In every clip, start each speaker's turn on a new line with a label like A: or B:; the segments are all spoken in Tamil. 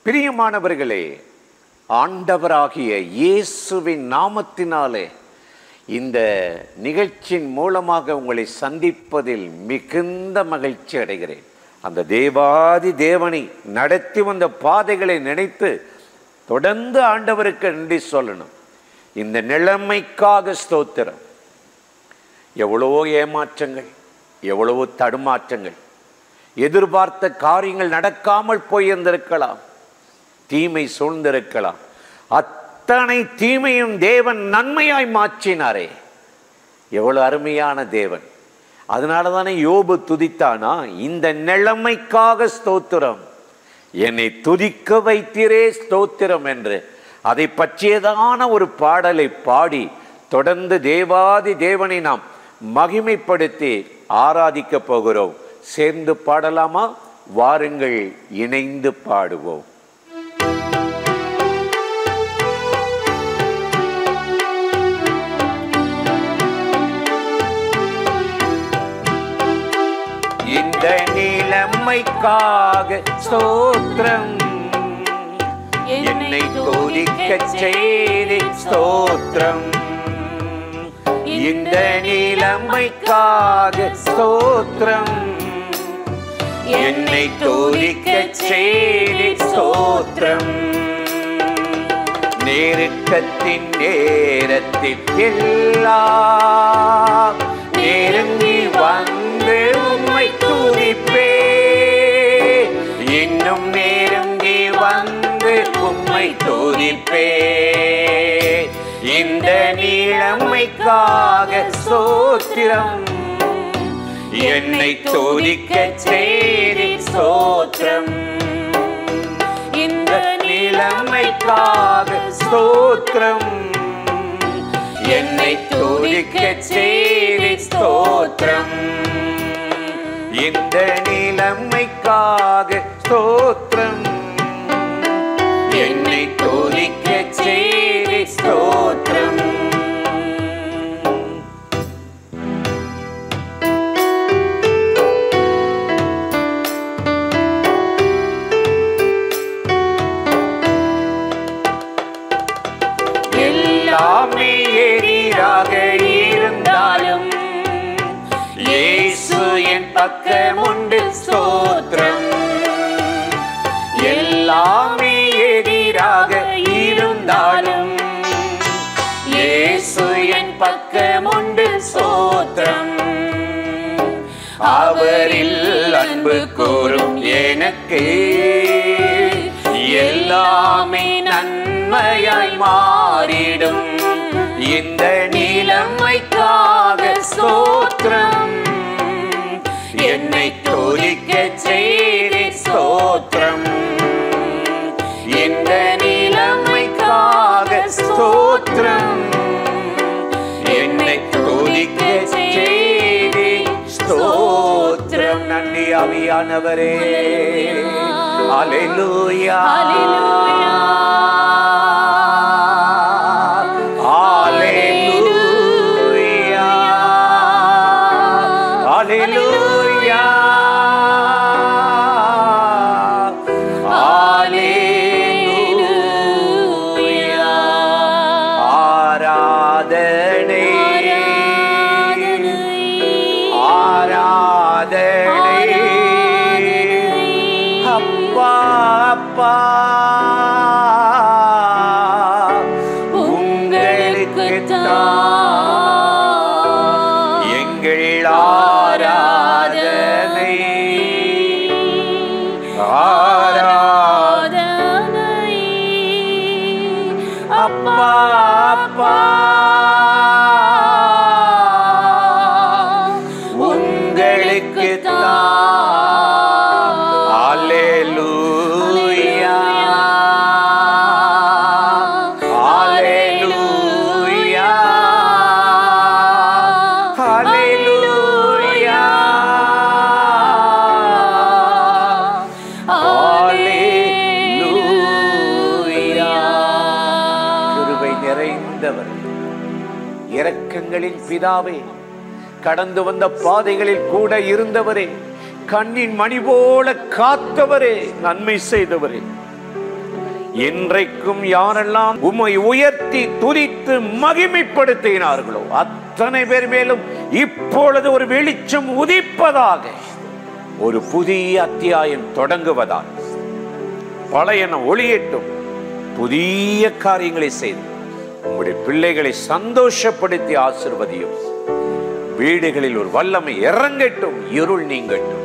A: பிரியமானவர்களே ஆண்டவராகிய இயேசுவின் நாமத்தினாலே இந்த நிகழ்ச்சியின் மூலமாக உங்களை சந்திப்பதில் மிகுந்த மகிழ்ச்சி அடைகிறேன் அந்த தேவாதி தேவனை நடத்தி வந்த பாதைகளை நினைத்து தொடர்ந்து ஆண்டவருக்கு நன்றி சொல்லணும் இந்த நிலைமைக்காக ஸ்தோத்திரம் எவ்வளவோ ஏமாற்றங்கள் எவ்வளவோ தடுமாற்றங்கள் எதிர்பார்த்த காரியங்கள் நடக்காமல் போயிருந்திருக்கலாம் தீமை சூழ்ந்திருக்கலாம் அத்தனை தீமையும் தேவன் நன்மையாய் மாற்றினாரே எவ்வளவு அருமையான தேவன் அதனால தானே யோபு துதித்தானா இந்த நிலைமைக்காக ஸ்தோத்திரம் என்னை துதிக்க வைத்தீரே ஸ்தோத்திரம் என்று அதை பற்றியதான ஒரு பாடலை பாடி தொடர்ந்து தேவாதி தேவனை நாம் மகிமைப்படுத்தி ஆராதிக்க போகிறோம் சேர்ந்து பாடலாமா வாருங்கள் இணைந்து பாடுவோம் இந்த நிலைமைக்காக ஸ்தோத்திரம் என்னை துதிக்கச் செய்தி ஸ்தோத்திரம் இந்த நிலைமைக்காக ஸ்தோத்திரம் என்னை துதிக்கச் செய்தி ஸ்தோத்திரம் நெருக்கத்தின் நேரத்தில் எல்லாம் நெருங்கி வந்து உம்மை துதிப்பே இன்னும் நெருங்கி வந்து உம்மை துதிப்பே இந்த நீளமைக்காக சோத்திரம் என்னை துதிக்கச் செய்தி சோத்திரம் இந்த நிலைமைக்காக ஸ்தோத்திரம் என்னை துதிக்கச் செய்தி ஸ்தோத்திரம் இந்த நிலைமைக்காக ஸ்தோத்திரம் என்னை துதிக்கச் செய்தி ஸ்தோத்திரம் எல்லாமே எதிராக இருந்தாலும் இயேசு என் பக்கம் உண்டு ஸ்தோத்திரம் எல்லாமே எதிராக இருந்தாலும் இயேசு என் பக்கம் உண்டு ஸ்தோத்திரம் அவரில் அன்பு கூறும் எனக்கு எல்லாமே நன்மையாய் மாறிடும் இந்த நிலைமைக்காக ஸ்தோத்திரம் என்னை துதிக்க செய்தி ஸ்தோத்திரம் இந்த நிலைமைக்காக ஸ்தோத்திரம் என்னை துதிக்க செய்தி ஸ்தோத்திரம் நன்றி அவியானவரே அலைலூயா Hallelujah. Hallelujah. Hallelujah. ஆராதனை ஆராதனை அப்பா அப்பா உங்களுக்கு எங்கள் ஆராதனை ஆராதனை அப்பா அப்பா உங்களுக்கு Hallelujah. Hallelujah. Hallelujah. Hallelujah. கிருபை நிறைந்தவர் இரக்கங்களின் பிதாவே கடந்து வந்த பாதைகளில் கூட இருந்தவரே கண்ணின் மணி போல காத்தவரே நன்மை செய்தவரே இன்றைக்கும் யாரெல்லாம் உம்மை உயர்த்தி துதித்து மகிமைப்படுத்தினார்களோ அத்தனை பேர் மேலும் இப்பொழுது ஒரு வெளிச்சம் உதிப்பதாக ஒரு புதிய அத்தியாயம் தொடங்குவதாக பழையன ஒளியட்டும் புதிய காரியங்களை செய்து உங்களுடைய பிள்ளைகளை சந்தோஷப்படுத்தி ஆசிர்வதியும் வீடுகளில் ஒரு வல்லமை இறங்கட்டும் இருள் நீங்கட்டும்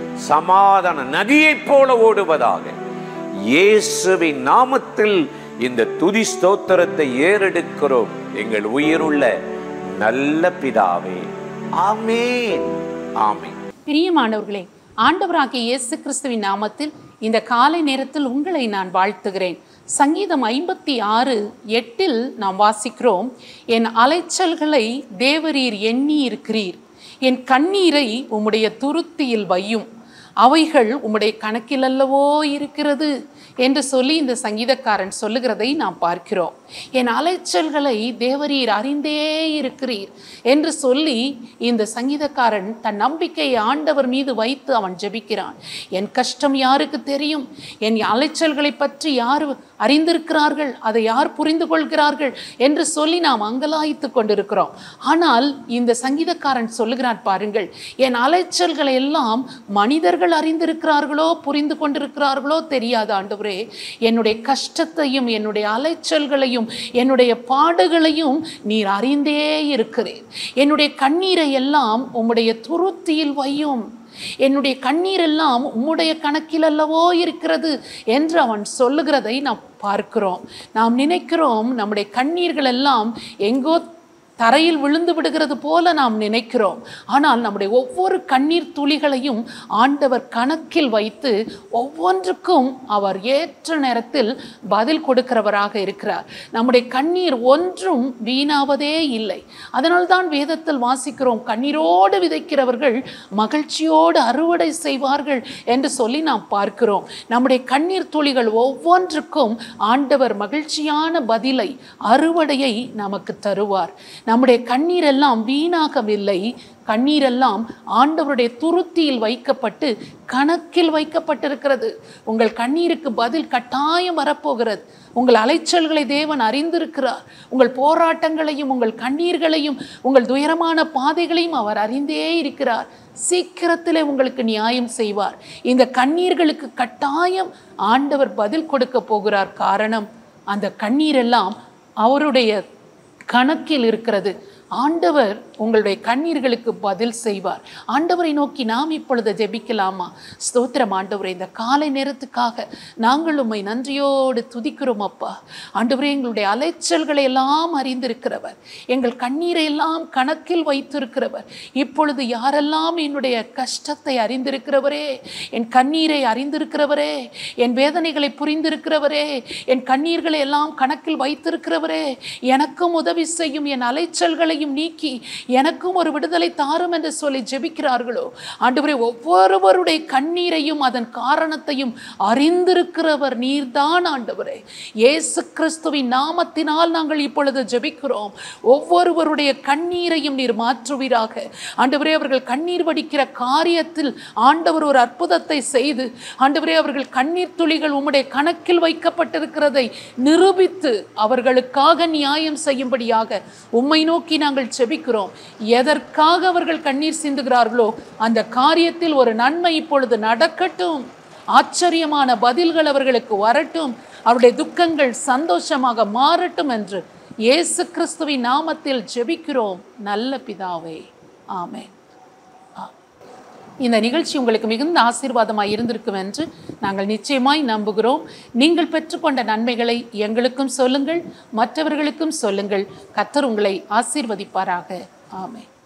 A: சமாதான நதியைப் போல ஓடுவதாக இயேசுவின் நாமத்தில் இந்த துதி ஸ்தோத்திரத்தை ஏறெடுக்கிறோம் எங்கள் உயிருள்ள நல்ல பிதாவே ஆமேன் ஆமேன்
B: பிரியமானவர்களே ஆண்டவராகிய இயேசு கிறிஸ்துவின் நாமத்தில் இந்த காலை நேரத்தில் உங்களை நான் வாழ்த்துகிறேன் சங்கீதம் ஐம்பத்தி ஆறு எட்டில் நாம் வாசிக்கிறோம் என் அலைச்சல்களை தேவரீர் எண்ணி இருக்கிறீர் என் கண்ணீரை உம்முடைய துருத்தியில் வையும் அவைகள் உம்முடைய கணக்கில் அல்லவோ இருக்கிறது என்று சொல்லி இந்த சங்கீதக்காரன் சொல்லுகிறதை நாம் பார்க்கிறோம் என் அலைச்சல்களை தேவரீர் அறிந்தே இருக்கிறீர் என்று சொல்லி இந்த சங்கீதக்காரன் தன் நம்பிக்கையை ஆண்டவர் மீது வைத்து அவன் ஜெபிக்கிறான் என் கஷ்டம் யாருக்கு தெரியும் என் அலைச்சல்களை பற்றி யார் அறிந்திருக்கிறார்கள் அதை யார் புரிந்து கொள்கிறார்கள் என்று சொல்லி நாம் அங்கலாய்த்து கொண்டிருக்கிறோம் ஆனால் இந்த சங்கீதக்காரன் சொல்லுகிறான் பாருங்கள் என் அலைச்சல்களை எல்லாம் மனிதர்கள் அறிந்திருக்கிறார்களோ புரிந்து கொண்டிருக்கிறார்களோ தெரியாது ஆண்டவரே என்னுடைய கஷ்டத்தையும் என்னுடைய அலைச்சல்களையும் என்னுடைய பாடுகளையும் நீர் அறிந்தே இருக்கிறேன் என்னுடைய கண்ணீரை எல்லாம் உம்முடைய துருத்தியில் வையும் என்னுடைய கண்ணீரெல்லாம் உம்முடைய கணக்கில் அல்லவோ இருக்கிறது என்று அவன் சொல்லுகிறதை நாம் பார்க்கிறோம் நாம் நினைக்கிறோம் நம்முடைய கண்ணீர்கள் எல்லாம் எங்கோ தரையில் விழுந்து விடுகிறது போல நாம் நினைக்கிறோம் ஆனால் நம்முடைய ஒவ்வொரு கண்ணீர் துளிகளையும் ஆண்டவர் கணக்கில் வைத்து ஒவ்வொன்றுக்கும் அவர் ஏற்ற நேரத்தில் பதில் கொடுக்கிறவராக இருக்கிறார் நம்முடைய கண்ணீர் ஒன்றும் வீணாவதே இல்லை அதனால்தான் வேதத்தில் வாசிக்கிறோம் கண்ணீரோடு விதைக்கிறவர்கள் மகிழ்ச்சியோடு அறுவடை செய்வார்கள் என்று சொல்லி நாம் பார்க்கிறோம் நம்முடைய கண்ணீர் துளிகள் ஒவ்வொன்றுக்கும் ஆண்டவர் மகிழ்ச்சியான பதிலை அறுவடையை நமக்கு தருவார் நம்முடைய கண்ணீரெல்லாம் வீணாகவில்லை கண்ணீரெல்லாம் ஆண்டவருடைய துருத்தியில் வைக்கப்பட்டு கணக்கில் வைக்கப்பட்டிருக்கிறது உங்கள் கண்ணீருக்கு பதில் கட்டாயம் வரப்போகிறது உங்கள் அலைச்சல்களை தேவன் அறிந்திருக்கிறார் உங்கள் போராட்டங்களையும் உங்கள் கண்ணீர்களையும் உங்கள் துயரமான பாதைகளையும் அவர் அறிந்தே இருக்கிறார் சீக்கிரத்திலே உங்களுக்கு நியாயம் செய்வார் இந்த கண்ணீர்களுக்கு கட்டாயம் ஆண்டவர் பதில் கொடுக்க போகிறார் காரணம் அந்த கண்ணீரெல்லாம் அவருடைய கணக்கில் இருக்கிறது ஆண்டவர் உங்களுடைய கண்ணீர்களுக்கு பதில் செய்வார் ஆண்டவரை நோக்கி நாம் இப்பொழுது ஜெபிக்கலாமா ஸ்தோத்திரம் ஆண்டவரே இந்த காலை நேரத்துக்காக நாங்கள் உம்மை நன்றியோடு துதிக்கிறோம் அப்பா ஆண்டவரே எங்களுடைய அலைச்சல்களை எல்லாம் அறிந்திருக்கிறவர் எங்கள் கண்ணீரை எல்லாம் கணக்கில் வைத்திருக்கிறவர் இப்பொழுது யாரெல்லாம் என்னுடைய கஷ்டத்தை அறிந்திருக்கிறவரே என் கண்ணீரை அறிந்திருக்கிறவரே என் வேதனைகளை புரிந்திருக்கிறவரே என் கண்ணீர்களை எல்லாம் கணக்கில் வைத்திருக்கிறவரே எனக்கும் உதவி செய்யும் என் அலைச்சல்களையும் நீக்கி எனக்கும் ஒரு விடுதலை தாரும் என்று சொல்லி ஜெபிக்கிறார்களோ ஆண்டவரே ஒவ்வொருவருடைய கண்ணீரையும் அதன் காரணத்தையும் அறிந்திருக்கிறவர் நீர்தான் ஆண்டவரே இயேசு கிறிஸ்துவின் நாமத்தினால் நாங்கள் இப்பொழுது ஜெபிக்கிறோம் ஒவ்வொருவருடைய கண்ணீரையும் நீர் மாற்றுவீராக ஆண்டவரே அவர்கள் கண்ணீர் வடிக்கிற காரியத்தில் ஆண்டவர் ஒரு அற்புதத்தை செய்து ஆண்டவரே அவர்கள் கண்ணீர் துளிகள் உம்முடைய கணக்கில் வைக்கப்பட்டிருக்கிறதை நிரூபித்து அவர்களுக்காக நியாயம் செய்யும்படியாக உம்மை நோக்கி நாங்கள் செபிக்கிறோம் எதற்காக அவர்கள் கண்ணீர் சிந்துகிறார்களோ அந்த காரியத்தில் ஒரு நன்மை இப்பொழுது நடக்கட்டும் ஆச்சரியமான பதில்கள் அவர்களுக்கு வரட்டும் அவருடைய துக்கங்கள் சந்தோஷமாக மாறட்டும் என்று இயேசு கிறிஸ்துவின் நாமத்தில் ஜெபிக்கிறோம் நல்ல பிதாவே ஆமென் ஆ. இந்த நிகழ்ச்சி உங்களுக்கு மிகுந்த ஆசீர்வாதமாய் இருந்திருக்கும் என்று நாங்கள் நிச்சயமாய் நம்புகிறோம் நீங்கள் பெற்றுக்கொண்ட நன்மைகளை எங்களுக்கும் சொல்லுங்கள் மற்றவர்களுக்கும் சொல்லுங்கள் கத்தர் உங்களை ஆசீர்வதிப்பாராக ஆமென்